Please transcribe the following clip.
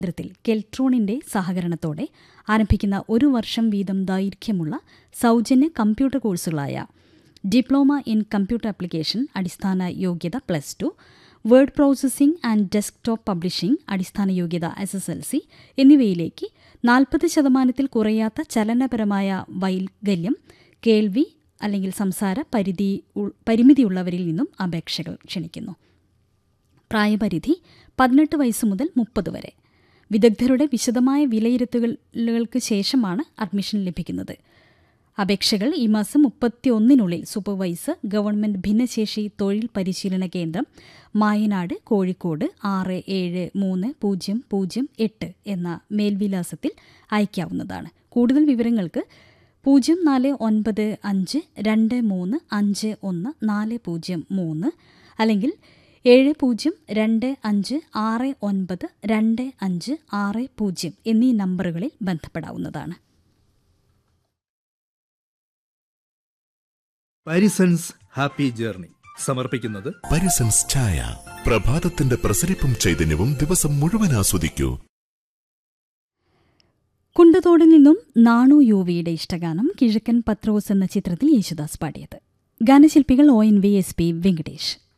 കേന്ദ്രത്തിൽ കെൽട്രോണിന്റെ സഹകരണത്തോടെ ആരംഭിക്കുന്ന ഒരു വർഷം വീതം ദൈർഘ്യമുള്ള സൗജന്യ കമ്പ്യൂട്ടർ കോഴ്സുകളായ ഡിപ്ലോമ ഇൻ കമ്പ്യൂട്ടർ ആപ്ലിക്കേഷൻ അടിസ്ഥാന യോഗ്യത plus two word processing and desktop publishing അടിസ്ഥാന യോഗ്യത എസ് എസ് എൽ സി എന്നിവയിലേക്ക് നാൽപ്പത് ശതമാനത്തിൽ കുറയാത്ത ചലനപരമായ വൈകല്യം കേൾവി അല്ലെങ്കിൽ സംസാര പരിധി ഉൾ- പരിമിതിയുള്ളവരിൽ നിന്നും അപേക്ഷകൾ ക്ഷണിക്കുന്നു പ്രായപരിധി പതിനെട്ട് വയസ്സ് മുതൽ മുപ്പത് വരെ വിദഗ്ധരുടെ വിശദമായ വിലയിരുത്തലുകൾക്ക് ശേഷമാണ് അഡ്മിഷൻ ലഭിക്കുന്നത് അപേക്ഷകൾ ഈ മാസം മുപ്പത്തിയൊന്നിനുള്ളിൽ സൂപ്പർവൈസർ ഗവൺമെന്റ് ഭിന്നശേഷി തൊഴിൽ പരിശീലന കേന്ദ്രം മായനാട് കോഴിക്കോട് ആറ് ഏഴ് മൂന്ന് പൂജ്യം പൂജ്യം എട്ട് എന്ന മേൽവിലാസത്തിൽ അയക്കാവുന്നതാണ് കൂടുതൽ വിവരങ്ങൾക്ക് പൂജ്യം നാല് ഒൻപത് അഞ്ച് രണ്ട് മൂന്ന് അഞ്ച് ഒന്ന് നാല് പൂജ്യം മൂന്ന് അല്ലെങ്കിൽ ഏഴ് പൂജ്യം രണ്ട് അഞ്ച് ആറ് ഒൻപത് രണ്ട് അഞ്ച് ആറ് പൂജ്യം എന്നീ നമ്പറുകളിൽ ബന്ധപ്പെടാവുന്നതാണ് പാരിസൺസ് ഹാപ്പി ജേർണി സമർപ്പിക്കുന്നത് പരിസൻസ് ചായ പ്രഭാതത്തിന്റെ പ്രസരിപ്പും ചൈതന്യവും ദിവസം മുഴുവൻ ആസ്വദിക്കൂ കുണ്ടതോടിൽ നിന്നും നാണു യുവിയുടെ ഇഷ്ടഗാനം കിഴക്കൻ പത്രോസ് എന്ന ചിത്രത്തിൽ യേശുദാസ് പാടിയത് ഗാനശില്പികൾ O N V S P Venkatesh